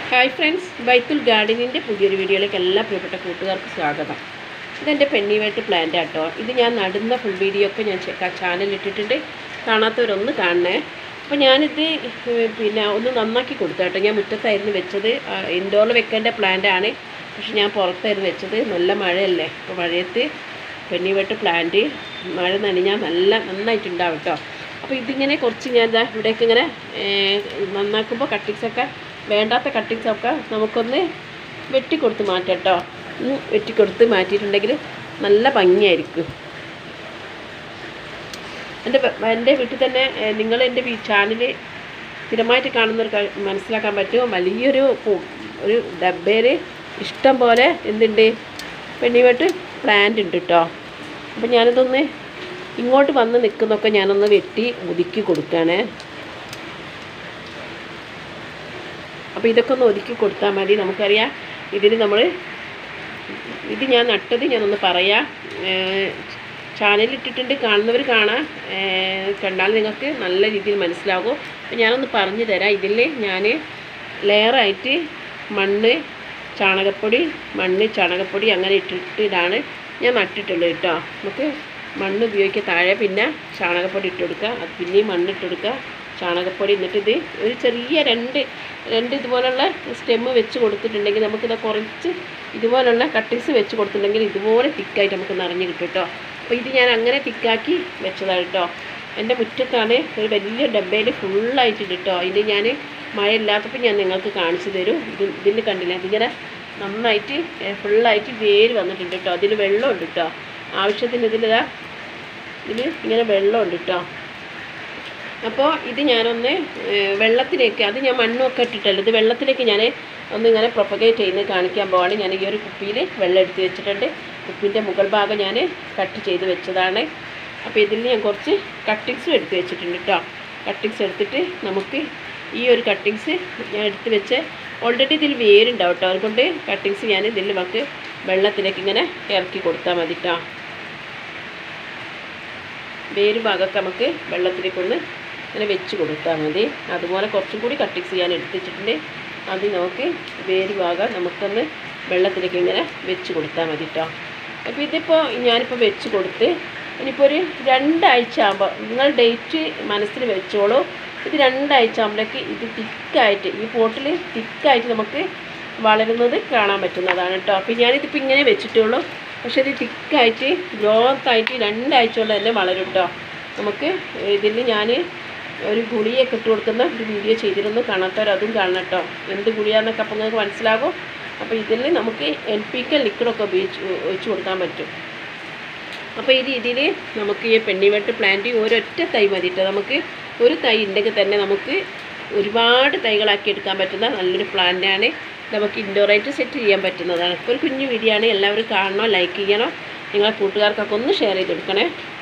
hi friends ബൈത്തുൽ ഗാർഡനിൻ്റെ പുതിയൊരു വീഡിയോയിലേക്ക് എല്ലാ പ്രിയപ്പെട്ട കൂട്ടുകാർക്ക് സ്വാഗതം ഇതെൻ്റെ പെണ്ണിവേട്ട് പ്ലാന്റ് ആട്ടോ ഇത് ഞാൻ നടുന്ന ഫുൾ വീഡിയോ ഒക്കെ ഞാൻ ചാനലിൽ ഇട്ടിട്ടുണ്ട് കാണാത്തവരൊന്ന് കാണണേ അപ്പോൾ ഞാനിത് ഏഹ്, പിന്നെ ഒന്ന് നന്നാക്കി കൊടുത്താട്ടോ ഞാൻ മുറ്റത്തായിരുന്നു വെച്ചത് ഇൻഡോറിൽ വെക്കേണ്ട പ്ലാന്റ് ആണ് പക്ഷെ ഞാൻ പുറത്തായിരുന്നു വെച്ചത് നല്ല മഴയല്ലേ അപ്പോൾ മഴയത്ത് പെണ്ണിവേട്ട് പ്ലാന്റ് മഴ നനഞ്ഞാൽ നല്ല നന്നായിട്ടുണ്ടാവും കേട്ടോ അപ്പോൾ ഇതിങ്ങനെ കുറച്ച് ഞാൻ ഇതാ ഇവിടേക്ക് ഇങ്ങനെ ഏഹ്, നന്നാക്കുമ്പോൾ കട്ടിങ്സൊക്കെ വേണ്ടാത്ത കട്ടിങ്സൊക്കെ നമുക്കൊന്ന് വെട്ടിക്കൊടുത്ത് മാറ്റാം കേട്ടോ ഒന്ന് വെട്ടിക്കൊടുത്ത് മാറ്റിയിട്ടുണ്ടെങ്കിൽ നല്ല ഭംഗിയായിരിക്കും എൻ്റെ പ- എൻ്റെ വീട്ടിൽ തന്നെ ഏഹ്, നിങ്ങൾ എൻ്റെ ചാനൽ സ്ഥിരമായിട്ട് കാണുന്നവർ മനസ്സിലാക്കാൻ പറ്റും വലിയൊരു പു- ഒരു ഡബ്ബയിൽ ഇഷ്ടം പോലെ എന്തുണ്ട് പെണ്ണിവെട്ട് പ്ലാന്റ് ഉണ്ട് കേട്ടോ അപ്പം ഞാനിതൊന്ന് ഇങ്ങോട്ട് വന്ന് നിൽക്കുന്നൊക്കെ ഞാനൊന്ന് വെട്ടി ഒതുക്കി കൊടുക്കുകയാണേ അപ്പോൾ ഇതൊക്കെ ഒന്ന് ഒതുക്കി കൊടുത്താൽ മതി നമുക്കറിയാം ഇതിന് നമ്മൾ ഇത് ഞാൻ നട്ടത് ഞാനൊന്ന് പറയാം ചാനലിൽ ഇട്ടിട്ടുണ്ട് കാണുന്നവർ കാണാം ഏഹ് കണ്ടാൽ നിങ്ങൾക്ക് നല്ല രീതിയിൽ മനസ്സിലാകും അപ്പോൾ ഞാനൊന്ന് പറഞ്ഞു തരാം ഇതിൽ ഞാൻ ലെയറായിട്ട് മണ്ണ് ചാണകപ്പൊടി മണ്ണ് ചാണകപ്പൊടി അങ്ങനെ ഇട്ടിട്ടാണ് ഞാൻ നട്ടിട്ടുള്ളത് കേട്ടോ നമുക്ക് മണ്ണ് ഉപയോഗിക്കുക താഴെ പിന്നെ ചാണകപ്പൊടി ഇട്ട് കൊടുക്കുക അത് പിന്നെയും മണ്ണ് ഇട്ട് കൊടുക്കുക ചാണകപ്പൊടി എന്നിട്ട് ഇത് ഒരു ചെറിയ രണ്ട് രണ്ട് ഇതുപോലുള്ള സ്റ്റെമ്മ് വെച്ച് കൊടുത്തിട്ടുണ്ടെങ്കിൽ നമുക്കിത് കുറച്ച് ഇതുപോലുള്ള കട്ടിങ്സ് വെച്ച് കൊടുത്തിട്ടുണ്ടെങ്കിൽ ഇതുപോലെ തിക്കായിട്ട് നമുക്ക് നിറഞ്ഞ് കിട്ടും കേട്ടോ അപ്പോൾ ഇത് ഞാൻ അങ്ങനെ തിക്കാക്കി വെച്ചതാണ് കേട്ടോ എൻ്റെ മുറ്റത്താണ് ഒരു വലിയ ഡബ്ബയിൽ ഫുള്ളായിട്ടുണ്ട് കേട്ടോ ഇത് ഞാൻ മഴ ഇല്ലാത്തപ്പോൾ ഞാൻ നിങ്ങൾക്ക് കാണിച്ചു തരും ഇത് ഇതിൽ കണ്ടില്ല ഇതിങ്ങനെ നന്നായിട്ട് ഫുള്ളായിട്ട് വേര് വന്നിട്ടുണ്ട് കേട്ടോ അതിൽ വെള്ളമുണ്ട് കേട്ടോ ആവശ്യത്തിന് ഇതിലിതാ ഇതിൽ ഇങ്ങനെ വെള്ളമുണ്ട് കേട്ടോ അപ്പോൾ ഇത് ഞാനൊന്ന് ഏഹ്, വെള്ളത്തിലേക്ക് അത് ഞാൻ മണ്ണൊക്കെ ഇട്ടിട്ടല്ലോ ഇത് വെള്ളത്തിലേക്ക് ഞാൻ ഒന്ന് ഇങ്ങനെ പ്രൊപ്പഗേറ്റ് ചെയ്യുന്നത് കാണിക്കാൻ പോവാണ് ഞാൻ ഈ ഒരു കുപ്പിയിൽ വെള്ളം എടുത്ത് വെച്ചിട്ടുണ്ട് കുപ്പിൻ്റെ മുകൾ ഭാഗം ഞാൻ കട്ട് ചെയ്ത് വെച്ചതാണ് അപ്പോൾ ഇതിൽ ഞാൻ കുറച്ച് കട്ടിങ്സും എടുത്ത് വെച്ചിട്ടുണ്ട് കേട്ടോ കട്ടിങ്സ് എടുത്തിട്ട് നമുക്ക് ഈ ഒരു കട്ടിങ്സ് ഞാൻ എടുത്ത് വെച്ച് ഓൾറെഡി ഇതിൽ വേരുണ്ടാവും കേട്ടോ അതുകൊണ്ട് കട്ടിങ്സ് ഞാൻ ഇതിൽ നമുക്ക് വെള്ളത്തിലേക്ക് ഇങ്ങനെ ഇറക്കി കൊടുത്താൽ മതി കേട്ടോ വേര് ഭാഗമൊക്കെ നമുക്ക് വെള്ളത്തിലേക്കൊന്ന് ഇങ്ങനെ വെച്ച് കൊടുത്താൽ മതി അതുപോലെ കുറച്ചും കൂടി കട്ടിങ്സ് ഞാൻ എടുത്ത് വെച്ചിട്ടുണ്ട് അത് നമുക്ക് വേര് ഭാഗം നമുക്കൊന്ന് വെള്ളത്തിലേക്ക് ഇങ്ങനെ വെച്ച് കൊടുത്താൽ മതി കേട്ടോ അപ്പോൾ ഇതിപ്പോൾ ഞാനിപ്പോൾ വെച്ച് കൊടുത്ത് ഇനിയിപ്പോൾ ഒരു രണ്ടാഴ്ച ആകുമ്പോൾ നിങ്ങൾ ഡേറ്റ് മനസ്സിൽ വെച്ചോളൂ ഇത് രണ്ടാഴ്ച ആകുമ്പോഴേക്ക് ഇത് തിക്കായിട്ട് ഈ പോട്ടിൽ തിക്കായിട്ട് നമുക്ക് വളരുന്നത് കാണാൻ പറ്റുന്നതാണ് കേട്ടോ അപ്പോൾ ഞാനിതിപ്പോൾ ഇങ്ങനെ വെച്ചിട്ടുള്ളൂ പക്ഷേ ഇത് തിക്കായിട്ട് ഗ്രോത്തായിട്ട് രണ്ടാഴ്ചയുള്ള തന്നെ വളരും കേട്ടോ നമുക്ക് ഇതിൽ ഞാൻ ഒരു ഗുളിയൊക്കെ ഇട്ട് കൊടുക്കുന്ന ഒരു വീഡിയോ ചെയ്തിരുന്നു കാണാത്തവർ അതും കാണണം കേട്ടോ എന്ത് ഗുളിയാന്നൊക്കെ അപ്പോൾ നിങ്ങൾക്ക് മനസ്സിലാകും അപ്പോൾ ഇതിൽ നമുക്ക് എൻ പി കെ ലിക്വിഡൊക്കെ ഉപയോഗിച്ച് ഒഴിച്ച് കൊടുക്കാൻ പറ്റും അപ്പോൾ ഈ രീതിയിൽ നമുക്ക് ഈ പെണ്ണിവെട്ട് പ്ലാന്റ് ഒരൊറ്റ തൈ മതി കേട്ടോ നമുക്ക് ഒരു തൈ ഉണ്ടെങ്കിൽ തന്നെ നമുക്ക് ഒരുപാട് തൈകളാക്കി എടുക്കാൻ പറ്റുന്ന നല്ലൊരു പ്ലാന്റാണ് നമുക്ക് ഇൻഡോറായിട്ട് സെറ്റ് ചെയ്യാൻ പറ്റുന്നതാണ് ഇപ്പോൾ ഒരു കുഞ്ഞു വീഡിയോ ആണ് എല്ലാവരും കാണണോ ലൈക്ക് ചെയ്യണോ നിങ്ങളെ കൂട്ടുകാർക്കൊക്കെ ഒന്ന് ഷെയർ ചെയ്ത് കൊടുക്കണേ